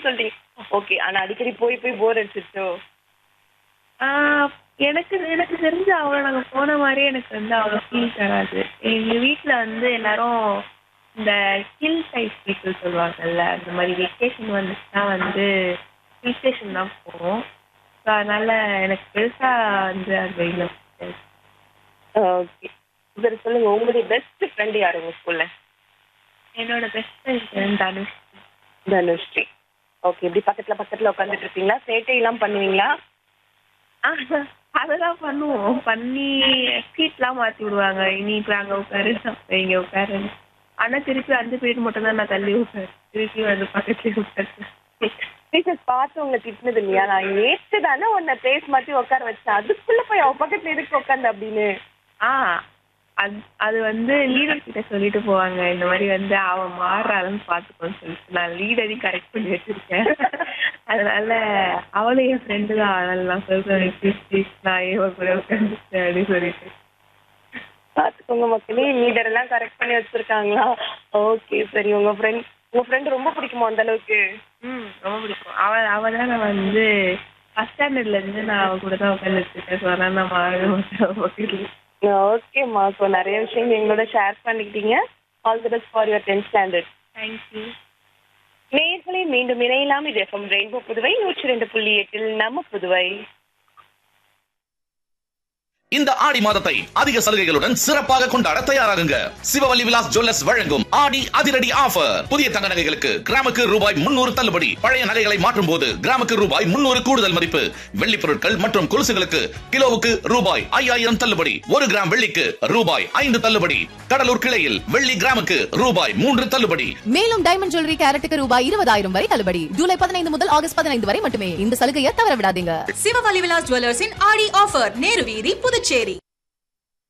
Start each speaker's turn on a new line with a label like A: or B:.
A: பிடிக்கும்னு சொல்றீங்க ஓகே ஆனா அடிக்கடி போய் போய் போர் அடிச்சிருச்சோ
B: ஆஹ் எனக்கு எனக்கு தெரிஞ்ச அவ்வளோ நாங்கள் போன மாதிரியே எனக்கு வந்து அவ்வளோ ஃபீல் தராது எங்கள் வீட்டில் வந்து எல்லாரும் இந்த ஹில் சைட் பீப்புள் சொல்லுவாங்கல்ல அந்த மாதிரி வெக்கேஷன் வந்துச்சுன்னா வந்து ஹில் ஸ்டேஷன் தான் போவோம் ஸோ அதனால எனக்கு பெருசாக வந்து அந்த இல்லை
A: ஓகே சரி சொல்லுங்க உங்களுடைய பெஸ்ட் ஃப்ரெண்ட் யாரு உங்க ஸ்கூல்ல
B: என்னோட best friend Dhanush
A: Dhanushree okay இப்படி பக்கத்துல பக்கத்துல உட்காந்துட்டு இருப்பீங்களா சேட்டை எல்லாம் பண்ணுவீங்களா
B: ஆஹ் அதெல்லாம் பண்ணுவோம் பண்ணி சீட்லாம் மாற்றி விடுவாங்க நீ இப்போ அங்கே உட்காரு அப்ப இங்கே உட்காரு ஆனால் திருப்பி அந்த பீரியட் மட்டும் தான் நான் தள்ளி உட்காரு திருப்பி வந்து பக்கத்துலேயே உட்காரு
A: டீச்சர்ஸ் பார்த்து உங்களை திட்டினது இல்லையா நான் நேற்று தானே உன்னை பேஸ் மாத்தி உட்கார வச்சேன் அதுக்குள்ள போய் அவ பக்கத்துல எதுக்கு உட்காந்து அப்படின்னு
B: ஆ அது அது வந்து லீடர் கிட்ட சொல்லிட்டு போவாங்க இந்த மாதிரி வந்து அவன் மாறுறாளுன்னு பார்த்துக்கோன்னு சொல்லிட்டு நான் லீடரையும் கரெக்ட் பண்ணி வச்சிருக்கேன் அதனால அவளும் என் ஃப்ரெண்டு தான் அதனால நான் சொல்றேன் ப்ளீஸ் ப்ளீஸ் நான் ஏன் கூட உட்காந்துட்டேன் அப்படின்னு சொல்லிட்டு
A: பாத்துக்கோங்க மக்களே லீடர் எல்லாம் கரெக்ட் பண்ணி வச்சிருக்காங்களா ஓகே சரி உங்க ஃப்ரெண்ட் உங்க ஃப்ரெண்ட் ரொம்ப பிடிக்குமா அந்த அளவுக்கு
B: ம் ரொம்ப பிடிக்கும் அவ அவ தான் நான் வந்து ஃபர்ஸ்ட் ஸ்டாண்டர்ட்ல இருந்து நான் அவ கூட தான் உட்காந்துட்டு இருக்கேன் ஸோ அதனால நான் மாறவே மாட்டேன் அவ பக்கத்துல.
A: ஓகேம்மா ஸோ நிறைய விஷயம் எங்களோட ஷேர் பண்ணிக்கிட்டீங்க all the best for your tenth standard
B: Thank you
A: நேர்களை மீண்டும் இணையலாம் இது எஃப்எம் ரெயின்போ புதுவை நூற்றி ரெண்டு புள்ளி எட்டில் நம்ம புதுவை
C: இந்த ஆடி மாதத்தை அதிக சலுகைகளுடன் சிறப்பாக கொண்டாட தயாராகுங்க சிவவல்லி விலாஸ் ஜுவல்லர்ஸ் வழங்கும் ஆடி அதிரடி ஆஃபர் புதிய தங்க நகைகளுக்கு கிராமுக்கு ரூபாய் முன்னூறு தள்ளுபடி பழைய நகைகளை மாற்றும் போது கிராமுக்கு ரூபாய் முன்னூறு கூடுதல் மதிப்பு வெள்ளி பொருட்கள் மற்றும் கொலுசுகளுக்கு கிலோவுக்கு ரூபாய் ஐயாயிரம் தள்ளுபடி ஒரு கிராம் வெள்ளிக்கு ரூபாய் ஐந்து தள்ளுபடி கடலூர் கிளையில் வெள்ளி கிராமுக்கு ரூபாய் மூன்று தள்ளுபடி
D: மேலும் டைமண்ட் ஜுவல்லரி கேரட்டுக்கு ரூபாய் இருபதாயிரம் வரை தள்ளுபடி ஜூலை பதினைந்து முதல் ஆகஸ்ட் பதினைந்து வரை மட்டுமே இந்த சலுகையை தவற விடாதீங்க
E: சிவவலி விலாஸ் ஜுவல்லர்ஸின் ஆடி ஆஃபர் நேரு வீதி புதுச்சேரி